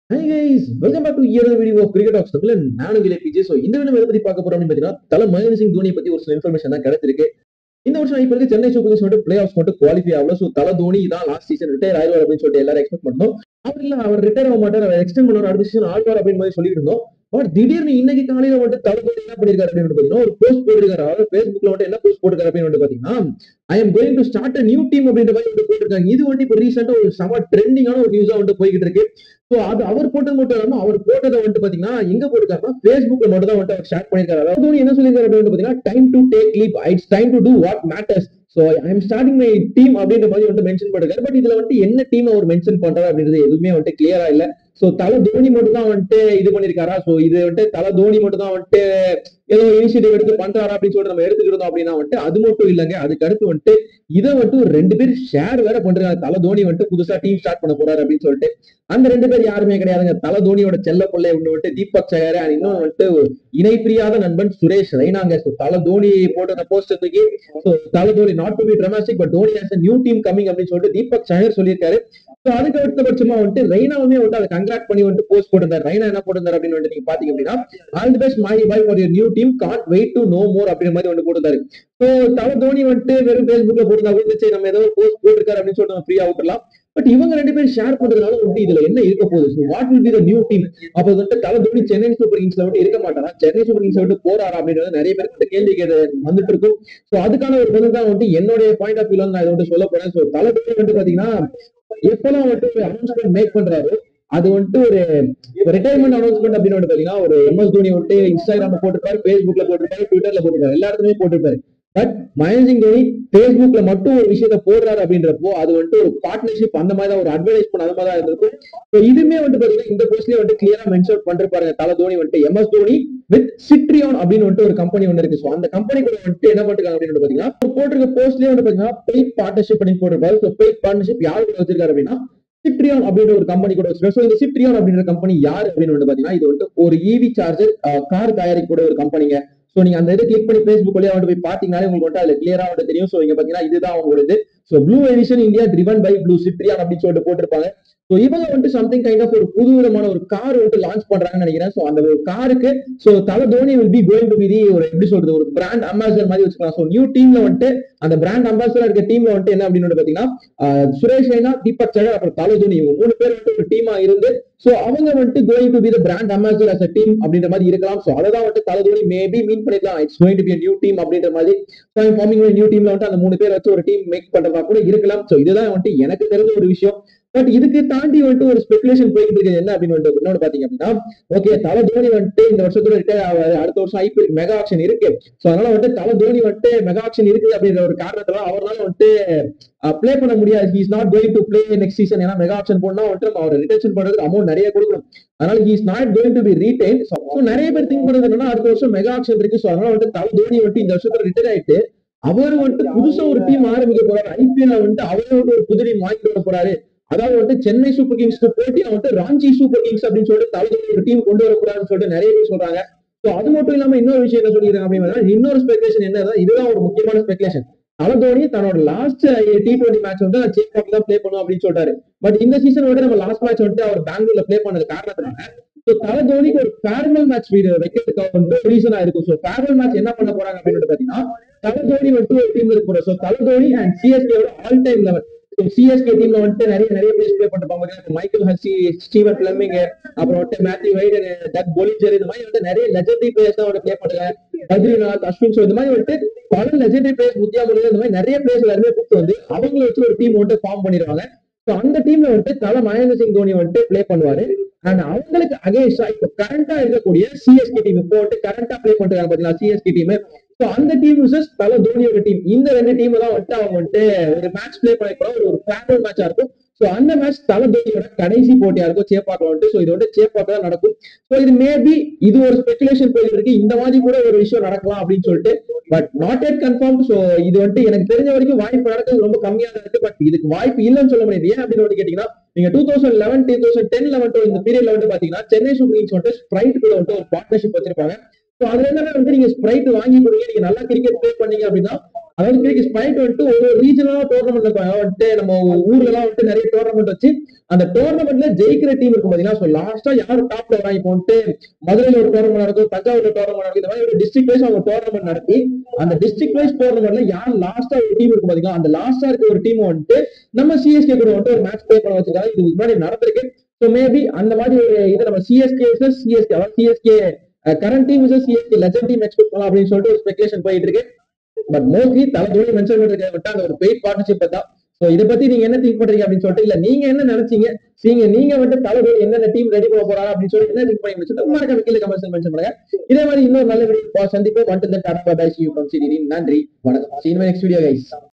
high guys welcome back to your video of cricket of Tamil நானும் விலை PJ so இந்த video எதை பத்தி பார்க்க போறோம் அப்படின்னு பார்த்தீங்கன்னா தலை மகேந்திர சிங் தோனி பத்தி ஒரு சில இன்ஃபர்மேஷன் தான் கிடைச்சிருக்கு இந்த வருஷம் இப்ப இருக்க சென்னை சூப்பர் கிங்ஸ் மட்டும் பிளே ஆஃப் மட்டும் குவாலிஃபை ஆகல ஸோ தலை தோனி தான் லாஸ்ட் சீசன் ரிட்டையர் ஆயிடுவார் அப்படின்னு சொல்லிட்டு எல்லாரும் எக்ஸ்பெக்ட் பண்ணோம் அவர் இல்ல அவர் ரிட்டையர் ஆக மாட்டார் அவர் எக்ஸ்டெண்ட் பண்ணுவார் அடுத்த சீசன் ஆடுவார் அப்படின்னு மாதிரி சொல்லிட்டு இருந்தோம் பட் திடீர்னு இன்னைக்கு காலையில வந்துட்டு தலை தோனி என்ன பண்ணிருக்காரு அப்படின்னு பாத்தீங்கன்னா ஒரு போஸ்ட் போட்டிருக்காரு அதாவது ஃபேஸ்புக்ல வந்துட்டு என்ன போஸ்ட் போட்டிருக்காரு அப்படின்னு வந்து பாத்தீங்கன்னா I am going to start new team அப்படின்ற மாதிரி வந்து போட்டிருக்காங்க இது வந்து இப்போ ரீசெண்டா ஒரு செம ட்ரெண்டிங்கான ஒரு நியூஸா வந்து போய்கிட்டு இருக்கு ஸோ அது அவர் போட்டது மட்டும் இல்லாம அவர் போட்டதை வந்துட்டு பாத்தீங்கன்னா எங்க போட்டிருக்காருன்னா ஃபேஸ்புக்ல மட்டும் தான் வந்துட்டு அவர் ஷேர் பண்ணிருக்காரு அதாவது தோனி என்ன சொல்லியிருக்காரு அப்படின்னு பாத்தீங்கன்னா time to take leap it's time to do what matters so I am starting my team அப்படின்ற மாதிரி வந்து மென்ஷன் பண்ணிருக்காரு பட் இதுல வந்துட்டு என்ன டீம் அவர் மென்ஷன் பண்றாரு அப்படின்றது எதுவுமே வந்துட்டு கிளியரா இல்ல ஸோ தலை தோனி மட்டும் தான் வந்துட்டு இது பண்ணிருக்காரா ஸோ இது வந்துட்டு தலை தோனி மட்டும் தான் வந்துட்டு ஏதோ இனிஷியேட்டிவ் எடுத்து பண்றாரா அப்படின்னு சொல்லிட்டு நம்ம எடுத்துக்கிறோம் அப்படின்னா வந்துட்டு அது மட்டும் இல்லைங்க அதுக்கு அடுத்து வந்துட்டு இதை வந்துட்டு ஒரு ரெண்டு பேர் ஷேர் வேற பண்றாங்க தலை தோனி வந்துட்டு புதுசா டீம் ஸ்டார்ட் பண்ண போறாரு அப்படின்னு சொல்லிட்டு அந்த ரெண்டு பேர் யாருமே கிடையாதுங்க தலை தோனியோட செல்ல பிள்ளை ஒண்ணு வந்துட்டு தீபக் சகர் and இன்னொன்னு வந்துட்டு ஒரு இணை பிரியாத நண்பன் சுரேஷ் ரெய்னாங்க ஸோ தலை தோனி போட்ட போஸ்ட் தூக்கி ஸோ தலை Dhoni not to be dramatic but Dhoni has new team coming அப்படின்னு சொல்லிட்டு தீபக் சகர் சொல்லியிருக்காரு ஸோ அதுக்கு அடுத்தபட்சமா வந்துட்டு ரெய்னாவுமே வந்துட்டு அதை கங்க்ராட் பண்ணி வந்துட்டு போஸ்ட் போட்டிருந்தாரு ரெய்னா என்ன போட்டிருந்தாரு அப்படின்னு வந்துட்டு நீங்க பாத்தீங்க அப்படின்னா all the best my boy for your new team can't wait to know more அப்படின்ற மாதிரி வந்து போட்டிருந்தாரு ஸோ தலை தோனி வந்துட்டு வெறும் ஃபேஸ்புக்ல போட்டிருந்தா கூட சரி நம்ம ஏதோ போஸ்ட் போட்டிருக்காரு அப்படின்னு சொல்லிட்டு நம்ம ஃப்ரீயா விட்டுலாம் பட் இவங்க ரெண்டு பேரும் ஷேர் பண்றதுனால வந்து இதுல என்ன இருக்க போகுது so what will be the new team அப்ப வந்துட்டு தலை தோனி சென்னை சூப்பர் கிங்ஸ்ல விட்டு இருக்க மாட்டாரா சென்னை சூப்பர் கிங்ஸ்ல விட்டு போறாரா அப்படின்றது நிறைய பேருக்கு இந்த கேள்வி கேட்டு வந்துட்டு இருக்கும் ஸோ அதுக்கான ஒரு பதில் தான் வந்துட்டு என்னுடைய பாயிண்ட் ஆஃப் வியூல நான் இதை வந்து சொல்ல போறேன் ஸோ தலை தோனி வந்துட்டு பாத்தீங்கன்னா எப்பெல்லாம் வந்துட்டு அனௌன்ஸ்மெண்ட் மேக் பண்றாரு அது வந்துட்டு ஒரு ரிட்டையர்மெண்ட் அனௌன்ஸ்மெண்ட் அப்படின்னு வந்து பாத்தீங்கன்னா ஒரு எம்எஸ் தோனி வந்துட்டு இன்ஸ்டாகிராம்ல போட்டிருப்பாரு ஃபேஸ்புக்ல போட்டிருப்பாரு ட்விட்டர்ல போட்டிருப்பாரு எல்லா இடத்துலயுமே போட்டிருப்பாரு பட் மகேந்திர சிங் தோனி ஃபேஸ்புக்ல மட்டும் ஒரு விஷயத்த போடுறாரு அப்படின்றப்போ அது வந்துட்டு ஒரு பார்ட்னர்ஷிப் அந்த மாதிரி தான் ஒரு அட்வர்டைஸ்மெண்ட் அந்த மாதிரி தான் இருந்திருக்கும் ஸோ இதுமே வந்து பாத்தீங்கன்னா இந்த போஸ்ட்லயே வந்து கிளியரா மென்ஷன் பண்ணிருப்பாருங்க தலை தோனி வந்துட்டு எம்எஸ் தோனி வித் சிட்ரியான் அப்படின்னு வந்துட்டு ஒரு கம்பெனி ஒன்று இருக்கு ஸோ அந்த கம்பெனி கூட வந்துட்டு என்ன பண்ணிருக்காங்க அப்படின்னு பாத்தீங்கன்னா போட்டிருக்க போஸ்ட்லயே வந்து பாத்தீங்கன்னா பெய்ட் பார்ட்னர்ஷிப் அப்படின்னு போட்டிருப்பாரு ஸோ பெய்ட் பார்ட்னர்ஷிப் யாரு கூட வச்சிருக்காரு அப்படின்னா சிட்ரியான் அப்படின்ற ஒரு கம்பெனி கூட வச்சிருக்காரு ஸோ இந்த சிட்ரியான் அப்படின்ற கம்பெனி யாரு அப்படின்னு வந்து பாத்தீங்கன்னா இது வந்துட்டு ஒரு இவி சார்ஜர் கார் தயாரிக்கக்கூடிய ஒரு கம்பெனிங்க ஸோ நீங்க அந்த இதை கிளிக் பண்ணி ஃபேஸ்புக் வழியா வந்து போய் பாத்தீங்கன்னாலே உங்களுக்கு வந்துட்டு அதுல கிளியரா வந்து தெரியும் ஸோ இங்க பாத்தீங்கன்னா இதுதான் அவங்களோட so blue edition India driven by blue Citroen அப்படின்னு சொல்லிட்டு போட்டிருப்பாங்க ஸோ இவங்க வந்துட்டு சம்திங் கைண்ட் ஆஃப் ஒரு புது விதமான ஒரு கார் வந்துட்டு லான்ச் பண்றாங்கன்னு நினைக்கிறேன் ஸோ அந்த ஒரு காருக்கு ஸோ தலை Dhoni will be going to be ஒரு எப்படி சொல்றது ஒரு பிராண்ட் அம்பாசிடர் மாதிரி வச்சுக்கலாம் ஸோ நியூ டீம்ல வந்துட்டு அந்த பிராண்ட் அம்பாசிடர் இருக்க டீம்ல வந்துட்டு என்ன அப்படின்னு வந்து பாத்தீங்கன்னா ஆஹ் சுரேஷ் ரெய்னா தீபக் சகர் அப்புறம் தலை தோனி இவங்க மூணு பேர் வந்துட்டு ஒரு டீமா இருந்து சோ அவங்க வந்துட்டு going to be the brand ambassador as a team அப்படின்ற மாதிரி இருக்கலாம் சோ அதை தான் வந்துட்டு தலை தோனி மேபி மீன் பண்ணிக்கலாம் it's going to be new team அப்படின்ற மாதிரி ஸோ ஃபார்மிங் நியூ டீம்ல வந்துட்டு அந்த மூணு பேர் வச்சு ஒரு டீம் மேக் பண்றதா கூட இருக்கலாம் சோ இதுதான் வந்துட்டு எனக்கு தெரிஞ்ச ஒரு விஷயம் பட் இதுக்கு தாண்டி வந்துட்டு ஒரு ஸ்பெகுலேஷன் போயிட்டு இருக்குது என்ன அப்படின்னு வந்துட்டு இன்னொன்று பாத்தீங்க அப்படின்னா ஓகே தலை தோனி வந்துட்டு இந்த வருஷத்துல ரிட்டையர் ஆவாரு அடுத்த வருஷம் ஐபிஎல் மெகா ஆக்ஷன் இருக்கு சோ அதனால வந்துட்டு தலை தோனி வந்துட்டு மெகா ஆக்ஷன் இருக்குது அப்படின்ற ஒரு காரணத்துல அவரால் வந்துட்டு ப்ளே பண்ண முடியாது he is not going to play next season ஏன்னா மெகா ஆப்ஷன் போனா வந்துட்டு நம்ம அவர் ரிட்டன்ஷன் பண்றதுக்கு அமௌண்ட் நிறைய கொடுக்கணும் அதனால he is not going to be retain so நிறைய பேர் திங்க் பண்றது என்னன்னா அடுத்த வருஷம் மெகா ஆப்ஷன் இருக்கு ஸோ அதனால வந்துட்டு தலை தோனி வந்துட்டு இந்த வருஷத்துல ரிட்டையர் ஆயிட்டு அவர் வந்துட்டு புதுசா ஒரு டீம் ஆரம்பிக்க போறாரு ஐபிஎல் வந்துட்டு அவரே வந்து ஒரு புது டீம் வாங்கி வர போறாரு அதாவது வந்துட்டு சென்னை சூப்பர் கிங்ஸ்க்கு போட்டி வந்துட்டு ராஞ்சி சூப்பர் கிங்ஸ் அப்படின்னு சொல்லிட்டு தலைவர் ஒரு டீம் கொண்டு வரக்கூடாதுன்னு சொல்லிட்டு நிறைய பேர் சொல்றாங்க ஸோ அது மட்டும் இல்லாம இன்னொரு விஷயம் என்ன சொல்லியிருக்காங்க அப்படின்னா இன்னொரு ஸ்பெகுலேஷன் என்ன இதுதான் ஒரு முக்கியமான ஸ்பெகுலேஷன் தலை தோனி தன்னோட லாஸ்ட் டி டுவெண்ட்டி மேட்ச் வந்து நான் சேப்பாக் தான் ப்ளே பண்ணும் அப்படின்னு சொல்றாரு பட் இந்த சீசன் வந்து நம்ம லாஸ்ட் மேட்ச் வந்து அவர் பெங்களூர்ல ப்ளே பண்ணது காரணத்தினால ஸோ தலை தோனிக்கு ஒரு ஃபேர்வெல் மேட்ச் வைக்கிறதுக்கு வந்து ரீசனா இருக்கும் ஸோ ஃபேர்வெல் மேட்ச் என்ன பண்ண போறாங்க அப்படின்னு பாத்தீங்கன்னா தலை தோனி வந்து ஒரு டீம்ல இருக்க போறாரு ஸோ தலை தோனி அண்ட் சிஎஸ்கேவோட ஆல் டைம் லெவல் சிஎஸ்கே டீம்ல வந்துட்டு நிறைய நிறைய பிளேஸ் ப்ளே பண்ணிருப்பாங்க மைக்கேல் ஹசி ஸ்டீவன் பிளமிங் அப்புறம் வந்துட்டு மேத்யூ வைடன் டக் பொலிஜர் இந்த மாதிரி வந்து நிறைய லெஜண்டரி பிளேயர்ஸ் தான் வந்து ப்ளே பண்றாங்க பத்ரிநாத் அஸ்வின் ஸோ இந்த மாதிரி வந்துட்டு பல லெஜண்டரி பிளேயர்ஸ் முத்தியா முருகன் இந்த மாதிரி நிறைய பிளேயர்ஸ் எல்லாருமே கூப்பிட்டு வந்து அவங்கள வச்சு ஒரு டீம் வந்துட்டு ஃபார்ம் பண்ணிடுவாங்க ஸோ அந்த டீம்ல வந்துட்டு தலை மகேந்திர சிங் தோனி வந்துட்டு ப்ளே பண்ணுவாரு அண்ட் அவங்களுக்கு அகேன்ஸ்டா இப்போ கரண்டா இருக்கக்கூடிய சிஎஸ்கே டீம் இப்போ வந்துட்டு கரண்டா ப்ளே பண்றாங்க பாத்தீங்களா சிஎஸ்கே டீம் ஸோ அந்த டீம் விசஸ் தலை தோனியோட டீம் இந்த ரெண்டு டீம் தான் வந்துட்டு அவங்க வந்துட்டு ஒரு மேட்ச் ப்ளே பண்ணிக்கலாம் ஒரு ஒரு ஃபேவரட் மேட்சா இருக்கும் ஸோ அந்த மேட்ச் தலை தோனியோட கடைசி போட்டியா இருக்கும் சேப்பாக்கில் வந்துட்டு ஸோ இது வந்து சேப்பாக்கு தான் நடக்கும் ஸோ இது மேபி இது ஒரு ஸ்பெகுலேஷன் போயிட்டு இருக்கு இந்த மாதிரி கூட ஒரு விஷயம் நடக்கலாம் அப்படின்னு சொல்லிட்டு but not yet confirm so இது வந்துட்டு எனக்கு தெரிஞ்ச வரைக்கும் வாய்ப்பு நடக்கிறது ரொம்ப கம்மியா தான் இருக்கு பட் இதுக்கு வாய்ப்பு இல்லைன்னு சொல்ல முடியாது ஏன் அப்படின்னு வந்து கேட்டீங்கன்னா நீங்க two thousand eleven two thousand ten eleven இந்த பீரியட்ல வந்து பாத்தீங்கன்னா சென்னை சூப்பர் கிங்ஸ் வந்துட்டு ஸ்ப்ரைட் கூட வந்துட்டு ஒரு பார்ட்னர்ஷிப் வச்சிருப்பாங்க ஸோ அதுல என்னன்னா வந்து நீங்க ஸ்ப்ரைட் வாங்கி கொடுங்க நீங்க நல்லா கிரிக்கெட் ப்ளே பண்ணீங்க அப்படின்னா அதாவது கிரிக்கெட் ஸ்பைட் வந்துட்டு ஒரு ரீஜனலா டோர்னமெண்ட் இருக்கும் அதாவது வந்துட்டு நம்ம ஊர்ல எல்லாம் வந்துட்டு நிறைய டோர்னமெண்ட் வச்சு அந்த டோர்னமெண்ட்ல ஜெயிக்கிற டீம் இருக்கும் பாத்தீங்கன்னா ஸோ லாஸ்டா யாரு டாப்ல வரா இப்போ வந்துட்டு மதுரையில ஒரு டோர்னமெண்ட் நடக்கும் தஞ்சாவூர்ல டோர்னமெண்ட் நடக்கும் இந்த மாதிரி ஒரு டிஸ்ட்ரிக்ட் வைஸ் அவங்க டோர்னமெண்ட் நடத்தி அந்த டிஸ்ட்ரிக்ட் வைஸ் டோர்னமெண்ட்ல யார் லாஸ்டா ஒரு டீம் இருக்கும் பாத்தீங்களா அந்த லாஸ்டா இருக்க ஒரு டீம் வந்துட்டு நம்ம சிஎஸ்கே கூட வந்துட்டு ஒரு மேட்ச் ப்ளே பண்ண வச்சிருக்காங்க இது முன்னாடி நடந்திருக்கு ஸோ மேபி அந்த மாதிரி ஒரு இதை நம்ம சிஎஸ்கே சிஎஸ்கே அதாவது CSK current team CSK legend team expect பண்ணலாம் அப்படின்னு சொல்லிட்டு ஒரு ஸ்பெகுலேஷன் போயிட்டு இருக்கு பட் மோஸ்ட்லி தலை தோனி மென்ஷன் பண்ணிருக்க விட்டா அந்த ஒரு பெய்ட் பார்ட்னர்ஷிப் தான் சோ இதை பத்தி நீங்க என்ன திங்க் பண்றீங்க அப்படின்னு சொல்லிட்டு இல்ல நீங்க என்ன நினைச்சீங்க நீங்க நீங்க வந்து தலை தோனி என்னென்ன டீம் ரெடி பண்ண போறாங்க அப்படின்னு சொல்லி என்ன திங்க் பண்ணி சொல்லிட்டு மறக்காம கீழே கமெண்ட்ஸ் மென்ஷன் பண்ணுங்க இதே மாதிரி இன்னொரு நல்ல வீடியோ சந்திப்போம் வந்துட்டு டாடா பை சி யூ நன்றி வணக்கம் சீன் நெக்ஸ்ட் வீடியோ கைஸ்